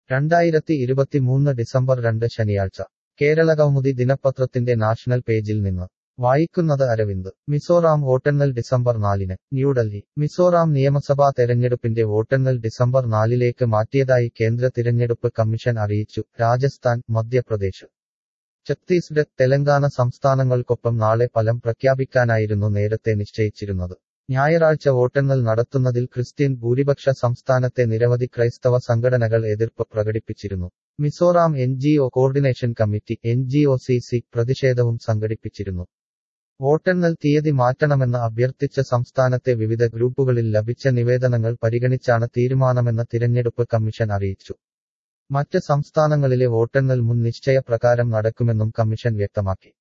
രണ്ടായിരത്തി ഇരുപത്തിമൂന്ന് ഡിസംബർ രണ്ട് ശനിയാഴ്ച കേരളകൗമുദി ദിനപത്രത്തിന്റെ നാഷണൽ പേജിൽ നിന്ന് വായിക്കുന്നത് അരവിന്ദ് മിസോറാം വോട്ടെണ്ണൽ ഡിസംബർ നാലിന് ന്യൂഡൽഹി മിസോറാം നിയമസഭാ തെരഞ്ഞെടുപ്പിന്റെ വോട്ടെണ്ണൽ ഡിസംബർ നാലിലേക്ക് മാറ്റിയതായി കേന്ദ്ര തിരഞ്ഞെടുപ്പ് കമ്മീഷൻ അറിയിച്ചു രാജസ്ഥാൻ മധ്യപ്രദേശ് ഛത്തീസ്ഗഡ് തെലങ്കാന സംസ്ഥാനങ്ങൾക്കൊപ്പം നാളെ ഫലം പ്രഖ്യാപിക്കാനായിരുന്നു നേരത്തെ നിശ്ചയിച്ചിരുന്നത് ഞായറാഴ്ച വോട്ടെണ്ണൽ നടത്തുന്നതിൽ ക്രിസ്ത്യൻ ഭൂരിപക്ഷ സംസ്ഥാനത്തെ നിരവധി ക്രൈസ്തവ സംഘടനകൾ എതിർപ്പ് പ്രകടിപ്പിച്ചിരുന്നു Mizoram N G O coordination committee N G O C C പ്രതിഷേധവും സംഘടിപ്പിച്ചിരുന്നു വോട്ടെണ്ണൽ തീയതി മാറ്റണമെന്ന് അഭ്യർത്ഥിച്ച സംസ്ഥാനത്തെ വിവിധ ഗ്രൂപ്പുകളിൽ ലഭിച്ച നിവേദനങ്ങൾ പരിഗണിച്ചാണ് തീരുമാനമെന്ന് തിരഞ്ഞെടുപ്പ് കമ്മീഷൻ അറിയിച്ചു മറ്റ് സംസ്ഥാനങ്ങളിലെ വോട്ടെണ്ണൽ മുൻ നിശ്ചയ പ്രകാരം നടക്കുമെന്നും കമ്മീഷൻ വ്യക്തമാക്കി